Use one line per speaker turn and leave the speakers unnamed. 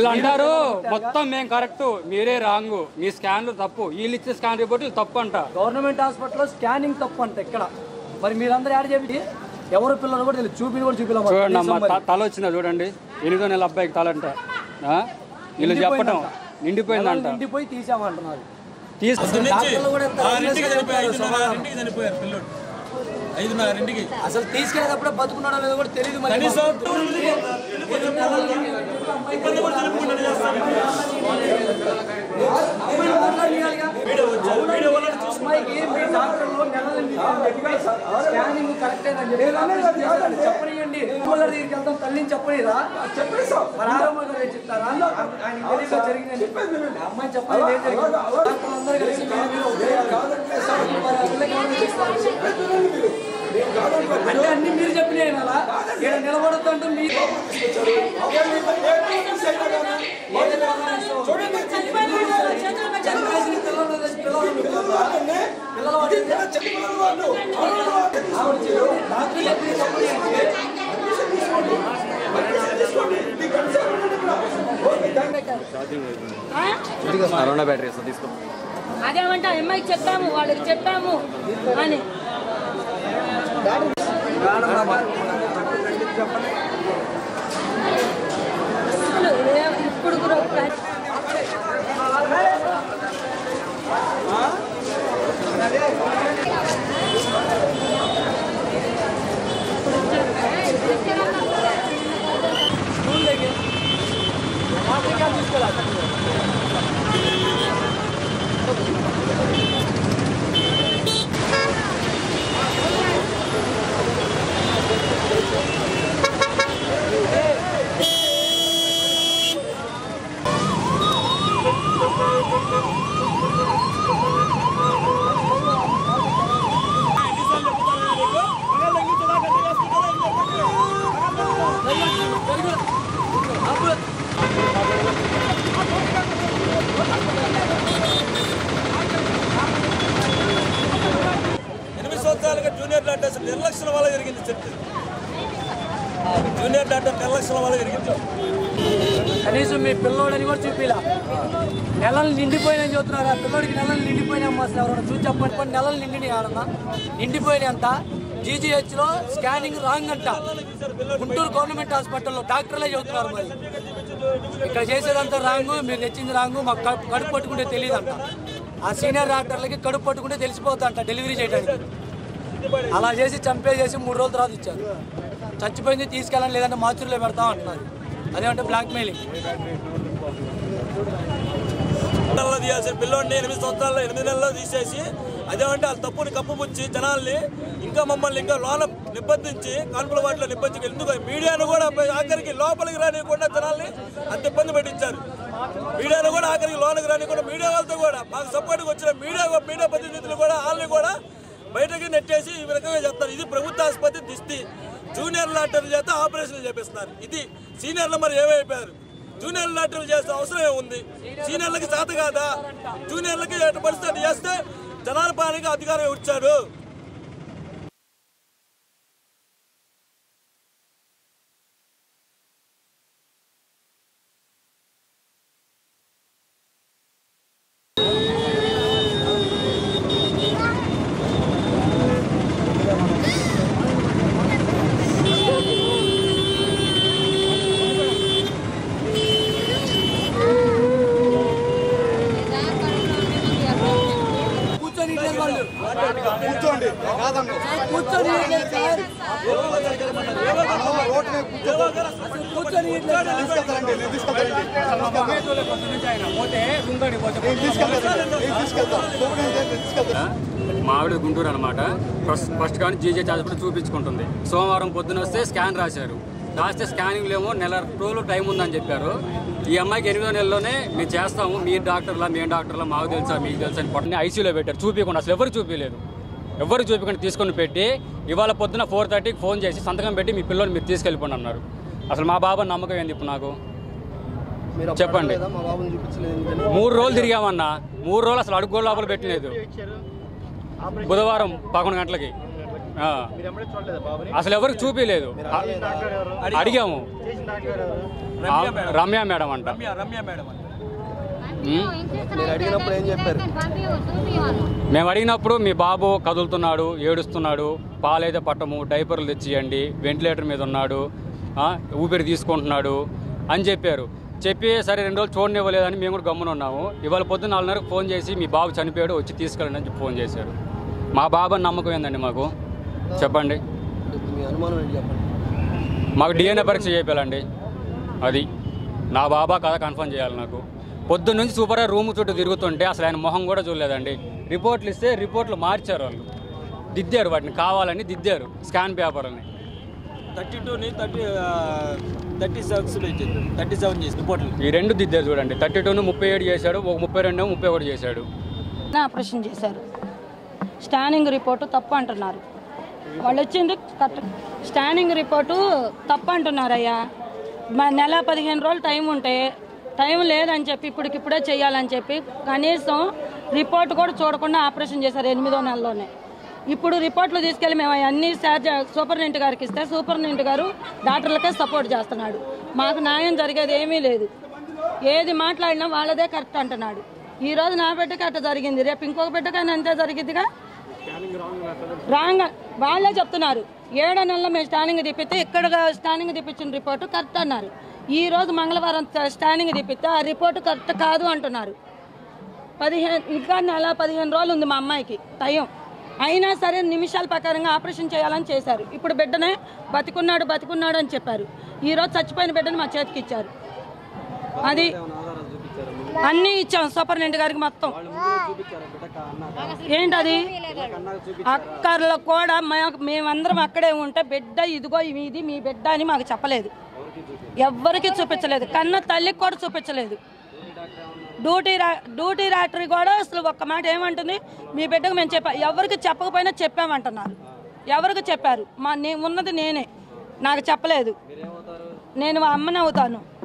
వీళ్ళు అంటారు మొత్తం మేము కరెక్ట్ మీరే రాంగ్ మీ స్కాన్లు తప్పు వీళ్ళు ఇచ్చే స్కాన్ రిపోర్ట్ తప్పు అంట
గవర్నమెంట్ హాస్పిటల్లో స్కానింగ్ తప్పు అంట ఇక్కడ మరి మీరందరూ యాడ్ చెప్పి ఎవరు పిల్లలు కూడా తెలియదు చూపిని కూడా
చూడండి అమ్మ
చూపిలా
త- తల వచ్చింది చూడండి ఎనిమిదో నెల అబ్బాయికి తల అంట ఆ? వీళ్ళు చెప్పటం నిండిపోయిందంట
ఇంటిపోయి తీసామంటున్నారు
తీసు
డాక్టర్లు కూడా ఎంత
ఆరింటికి
reckless గా
చనిపోయారు
చెప్పారు
ఐదున్నర
సమాధానం.
ఆరింటికి చనిపోయారు పిల్లోడు ఐదున్నరింటికి
అసలు తీసుకెళ్ళేటప్పుడే బతుకున్నాడో లేదో కూడా తెలియదు మరి
కనీసం
అమ్మాయిని మాట్లాడియాలిగా. అమ్మాయికి మీ డాక్టర్లు నెలల నుంచి స్కానింగ్ కరెక్ట్ అని చెప్పి ఆపరేషన్ చేశారు. చెప్పనియండి అమ్మ గారి దగ్గరికి వెళ్తాం తల్లిని చెప్పనిరా మరి ఆరమ్మ గారు ఏం చెప్తారా ఆయన తెలియక జరిగిందని అమ్మాయి చెప్పాలి ఏం జరిగింది డాక్టర్లు అందరూ కలిసి మీరు మీరు ఒకటే మరి ఆ పిల్లకి ఏమైనా చేస్తారు? అంటే అన్ని మీరు చెప్పినాయి అలా ఇక్కడ నిలబడద్దు అంటే మీరు చనిపోయేసిన పిల్లలు పిల్లలు పిల్లలు ఆవిడ డాక్టర్ చెప్పిన చెప్పండి
కరోనా బ్యాటరీ తీసుకో
అదేమంటే ఆ అమ్మాయికి చెప్పాము వాళ్ళకి చెప్పాము అని అసలు ఏ- ఇప్పుడు కూడా ఒక-
ఎనిమిది సంవత్సరాలుగా జూనియర్ డాక్టర్ అసలు నిర్లక్ష్యం వల్ల జరిగింది చెప్తే జూనియర్ డాక్టర్ నిర్లక్ష్యం వల్ల జరిగింది
కనీసం మీ పిల్లోడని కూడా చూపిలా నెలలు నిండిపోయినాయి చూస్తున్నారు ఆ పిల్లోడికి నెలలు నిండిపోయినా అమ్మా అసలు ఎవరైనా చూసి చెప్పండి కొన్ని నెలలు నిండినాయి ఆడన్నా నిండిపోయినాయి అంత జీజీహెచ్ లో స్కానింగ్ రాంగ్ అంట గుంటూరు గవర్నమెంట్ హాస్పిటల్లో డాక్టర్లే చెబుతున్నారు మరి ఇక్కడ చేసేదంతా రాంగు మీరు తెచ్చింది రాంగు మాకు కడుపు కడుపు పట్టుకుంటే తెలియదు అంట ఆ సీనియర్ డాక్టర్లకి కడుపు పట్టుకుంటే తెలిసిపోతుందంట డెలివరీ చేయడానికి అలా చేసి చంపేసేసి మూడు రోజుల తర్వాత ఇచ్చారు చచ్చిపోయింది తీసుకెళ్ళండి లేదంటే మాచురులో పెడతాం అంటున్నారు అదేమంటే బ్లాక్ మెయిలింగ్
నెలలో తీయాల్సిన పిల్లోడిని ఎనిమిది సంవత్సరాల్లో ఎనిమిది నెలల్లో తీసేసి అదేమంటే వాళ్ళ తప్పుని కప్పుపుచ్చి జనాల్ని ఇంకా మమ్మల్ని ఇంకా లోన నిబంధించి కాన్పుల వాటిలో నిబంధించి ఎందుకు మీడియాను కూడా ఆఖరికి లోపలికి రానియకుండా జనాల్ని అంత ఇబ్బంది పెట్టించారు మీడియాను కూడా ఆఖరికి లోనకి రానియకుండా మీడియా వాళ్ళతో కూడా మాకు సపోర్ట్కి వచ్చిన మీడియా మీడియా ప్రతినిధులు కూడా వాళ్ళని కూడా బయటకి నెట్టేసి ఈ రకంగా చెప్తారు ఇది ప్రభుత్వ ఆసుపత్రి దిష్టి జూనియర్ డాక్టర్ల చేత ఆపరేషన్లు చేపిస్తున్నారు ఇది సీనియర్లు మరి ఏమైపోయారు జూనియర్ డాక్టర్లు చేసే అవసరం ఏముంది సీనియర్లకి చేత కాదా జూనియర్లకి ఎటు పరిస్థితి చేస్తే జనాల పాలనకి అధికారం ఇచ్చాడు
కూర్చొని ఇట్లేదు వాళ్ళు కూర్చోండి కూర్చొని ఇట్లేదు సార్ కూర్చొని ఇట్లేదు
మావిడ గుంటూరు అనమాట ఫస్ట్ ఫస్ట్ కానీ జీజే హాస్పిటల్ చూపించుకుంటుంది సోమవారం పొద్దున వస్తే స్కాన్ రాశారు రాస్తే స్కానింగ్ లేమో నెల రోజులు టైం ఉందని చెప్పారు ఈ అమ్మాయికి ఎనిమిదో నెలలోనే మేము చేస్తాము మీ డాక్టర్లా మేము డాక్టర్లా మాకు తెలుసా మీకు తెలుసా అని పట్టుని ఐసీయూలో పెట్టారు చూపించకుండా అసలు ఎవరు చూపించలేదు ఎవరు చూపించకుండా తీసుకొని పెట్టి ఇవాళ పొద్దున ఫోర్ థర్టీకి ఫోన్ చేసి సంతకం పెట్టి మీ పిల్లల్ని మీరు తీసుకెళ్ళిపోండి అన్నారు అసలు మా బాబా నమ్మకం ఏంది ఇప్పుడు నాకు చెప్పండి మూడు రోజులు తిరిగామన్నా మూడు రోజులు అసలు అడుగు కూడా లోపల పెట్టలేదు బుధవారం పదకొండు గంటలకి ఆ. అసలు ఎవరికి చూపించలేదు అడిగాము ఆ, రమ్య మేడం అంట
రమ్య రమ్య మేడం అని
ఉమ్.
మీరు అడిగినప్పుడు ఏం చెప్పారు
మేము అడిగినప్పుడు మీ బాబు కదులుతున్నాడు ఏడుస్తున్నాడు పాలైతే పట్టము డైపర్లు తెచ్చియండి వెంటిలేటర్ మీద ఉన్నాడు ఆ, ఊపిరి తీసుకుంటున్నాడు అని చెప్పారు చెప్పి సరే రెండు రోజులు చూడనివ్వలేదని మేము కూడా గమ్మున ఉన్నాము ఇవాళ పొద్దున్న నాలుగున్నరకు ఫోన్ చేసి మీ బాబు చనిపోయాడు వచ్చి తీసుకెళ్ళండి అని చెప్పి ఫోన్ చేశారు మా బాబు అని నమ్మకం ఏందండి మాకు చెప్పండి
ఇప్పుడు మీ అనుమానం ఏంటి చెప్పండి
మాకు డిఎన్ఏ పరీక్ష చేయాలండి అది నా బాబా కథ కన్ఫర్మ్ చేయాలి నాకు పొద్దున్న నుంచి సూపర్గా రూమ్ చుట్టూ తిరుగుతుంటే అసలు ఆయన మొహం కూడా చూడలేదండి రిపోర్ట్లు ఇస్తే రిపోర్ట్లు మార్చారు వాళ్ళు దిద్దారు వాటిని కావాలని దిద్దారు స్కాన్ పేపర్ని
థర్టీ టూని థర్టీ థర్టీ సెవెన్ ఇచ్చింది థర్టీ సెవెన్ చేసి రిపోర్ట్లు
ఈ రెండు దిద్దారు చూడండి థర్టీ టూను ముప్పై ఏడు చేశాడు ఒక ముప్పై రెండు ముప్పై ఒకటి చేశాడు
ఆపరేషన్ చేశారు స్టానింగ్ రిపోర్టు తప్పు అంటున్నారు వాళ్ళు వచ్చింది కరెక్ట్ స్టానింగ్ రిపోర్టు తప్పు అంటున్నారయ్యా మా నెల పదిహేను రోజులు టైం ఉంటే టైం లేదని చెప్పి ఇప్పటికిప్పుడే చేయాలని చెప్పి కనీసం రిపోర్ట్ కూడా చూడకుండా ఆపరేషన్ చేశారు ఎనిమిదో నెలలోనే ఇప్పుడు రిపోర్ట్లు తీసుకెళ్ళి మేము అన్ని సూపరింటెండెంట్ గారికి ఇస్తే సూపరింటెండెంట్ గారు డాక్టర్లకే సపోర్ట్ చేస్తున్నాడు మాకు న్యాయం జరిగేది ఏమీ లేదు ఏది మాట్లాడినా వాళ్ళదే కరెక్ట్ అంటున్నాడు ఈ రోజు నా బిడ్డకి అట్ట జరిగింది రేపు ఇంకొక బిడ్డకైనా అంతే జరిగిద్దిగా రాంగ్ వాళ్ళే చెప్తున్నారు ఏడో నెలలో మేము స్టానింగ్ తిప్పితే ఇక్కడ స్టానింగ్ తిప్పించిన రిపోర్టు కరెక్ట్ అన్నారు ఈ రోజు మంగళవారం స్టానింగ్ తిప్పితే ఆ రిపోర్టు కరెక్ట్ కాదు అంటున్నారు పదిహేను ఇంకా నెల పదిహేను రోజులు ఉంది మా అమ్మాయికి టైం అయినా సరే నిమిషాల ప్రకారంగా ఆపరేషన్ చేయాలని చేశారు ఇప్పుడు బిడ్డనే బతికున్నాడు బతికున్నాడు అని చెప్పారు ఈ రోజు చచ్చిపోయిన బిడ్డని మా చేతికి ఇచ్చారు అది అన్నీ ఇచ్చాం సూపరింటెండెంట్ గారికి మొత్తం ఏంటది అక్కర్లో కూడా మా- మేమందరం అక్కడే ఉంటే బిడ్డ ఇదిగో ఇది మీ బిడ్డ అని మాకు చెప్పలేదు ఎవ్వరికి చూపించలేదు కన్న తల్లికి కూడా చూపించలేదు డ్యూటీ రా- డ్యూటీ రాత్రి కూడా అసలు ఒక్క మాట ఏమంటుంది మీ బిడ్డకు మేము చెప్పా ఎవరికి చెప్పకపోయినా చెప్పామంటున్నారు ఎవరికి చెప్పారు మా నే ఉన్నది నేనే నాకు చెప్పలేదు నేను మా అమ్మని అవుతాను